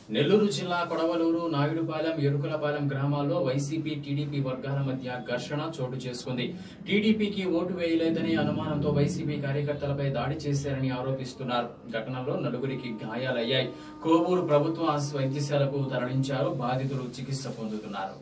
నెల్లూరు జిల్లా కొడవలూరు నాయుడుపాలెం ఎరుకలపాలెం గ్రామాల్లో YCP TDP వర్గాల మధ్య ఘర్షణ చోటు చేసుకుంది టీడీపీకి ఓటు వేయలేదనే అనుమానంతో వైసీపీ కార్యకర్తలపై దాడి చేశారని ఆరోపిస్తున్నారు ఘటనలో నలుగురికి గాయాలయ్యాయి కోవూరు ప్రభుత్వ ఆస్- వైద్యశాలకు తరలించారు బాధితులు చికిత్స పొందుతున్నారు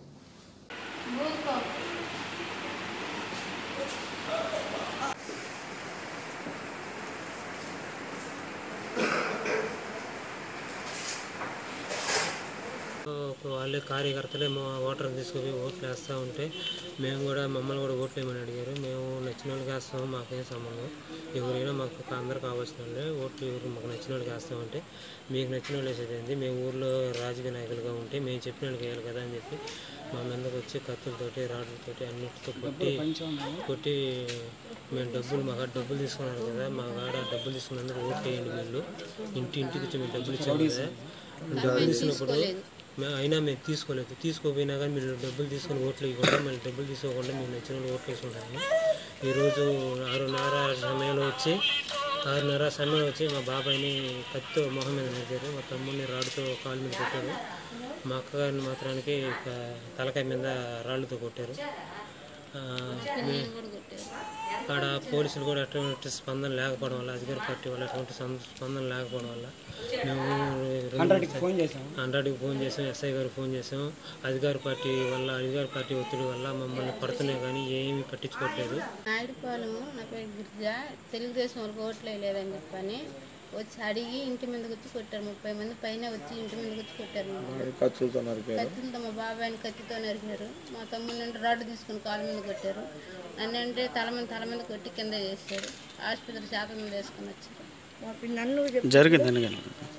వాళ్ళే కార్యకర్తలే మా ఓటర్ తీసుకుపోయి ఓట్లు వేస్తూ ఉంటే మేము కూడా మమ్మల్ని కూడా ఓట్లు వేయమని అడిగారు మేము నచ్చిన వాళ్ళకి వేస్తాము మాకేం సంబంధం ఎవరైనా మాకు అందరు కావాల్సిన వాళ్ళే ఓట్లు ఎవరు మాకు నచ్చిన వాళ్ళకి వేస్తామంటే మీకు నచ్చిన వాళ్ళు వేసేది ఏంది మేము ఊర్లో రాజకీయ నాయకులుగా ఉంటే మేము చెప్పిన వాళ్ళకి వేయాలి కదా అని చెప్పి మా మీదకి వచ్చి కత్తులతోటి రాడ్లతోటి అన్నిటితో కొట్టి కొట్టి మేము డబ్బులు మా కాడ డబ్బులు తీసుకున్నారు కదా మా కాడ డబ్బులు తీసుకున్నందుకు ఓట్లు వేయండి మీరు ఇంటి ఇంటికి వచ్చి మేము డబ్బులు ఇచ్చాము కదా డబ్బులు ఇచ్చినప్పుడు మే- అయినా మేము తీసుకోలేదు తీసుకోపోయినా కానీ మీరు డబ్బులు తీసుకొని ఓట్లు ఇవ్వకుండా మళ్ళీ డబ్బులు తీసుకోకుండా మేము నచ్చిన వాళ్ళు ఓట్లు వేసుకుంటాము ఈరోజు ఆరున్నర సమయంలో వచ్చి ఆరున్నర సమయంలో వచ్చి మా బాబాయ్ని కత్తితో మొహం మీద నరికారు మా తమ్ముడిని రాడుతో కాలు మీద కొట్టారు మా అక్కగారిని మాత్రానికి ఇక తలకాయ మీద రాళ్ళతో కొట్టారు ఆ, మే- అక్కడ పోలీసులు కూడా ఎటువంటి స్పందన లేకపోవడం వల్ల అధికార పార్టీ వల్ల ఎటువంటి సం- స్పందన లేకపోవడం వల్ల మేము హండ్రెడ్కి ఫోన్ చేసాం హండ్రెడ్కి ఫోన్ చేసాం ఎస్ఐ గారికి ఫోన్ చేసాం అధికార పార్టీ వల్ల అధికార పార్టీ ఒత్తిడి వల్ల మమ్మల్ని పడుతున్నాయి కానీ ఏమీ పట్టించుకోవట్లేదు నాయుడుపాలెము నా పేరు గిరిజ తెలుగుదేశం వాళ్ళకి ఓట్లు వేయలేదని చెప్పని వచ్చి అడిగి ఇంటి మీదకి వచ్చి కొట్టారు ముప్పై మంది పైన వచ్చి ఇంటి మీదకి వచ్చి కొట్టారు మమ్మల్ని. కత్తులతో నరికారు కత్తితో మా బాబాయ్ని కత్తితో నరికారు మా తమ్ముడిని అంటే రాడ్డు తీసుకుని కాలు మీద కొట్టారు నన్ను అంటే తల మీద తల మీద కొట్టి కింద చేశారు ఆసుపత్రి చేప మీద వేసుకొని వచ్చారు జరిగిందండి కానీ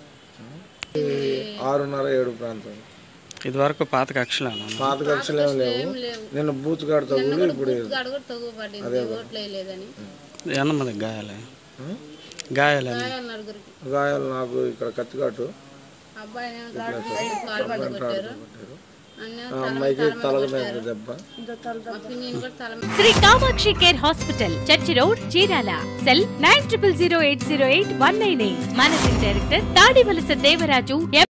ఆరున్నర ఏడు ప్రాంతం ఇదివరకు పాత కక్షలు పాత కక్షలు ఏం లేవు ఏం లేవు నిన్న బూత్ కాడుతో నిన్న కూడా బూత్ కాడ కూడా తగ్గుపడింది ఓట్లు వేయలేదని ఎన్నమంది గాయాలే గాయాలే గాయాలు నలుగురికి గాయాలు నాకు ఇక్కడ కత్తికాటు అబ్బాయిని రాడ్డు తీసుకుని కాలు మీద కొట్టారు నన్ను ఆ అమ్మాయికి తల మీద దెబ్బ మా పిన్నిని కూడా తల మీద Shri Kamakshi care hospital church road Chirala cell nine triple zero eight zero eight one nine eight managing director Tadivalasa Devaraju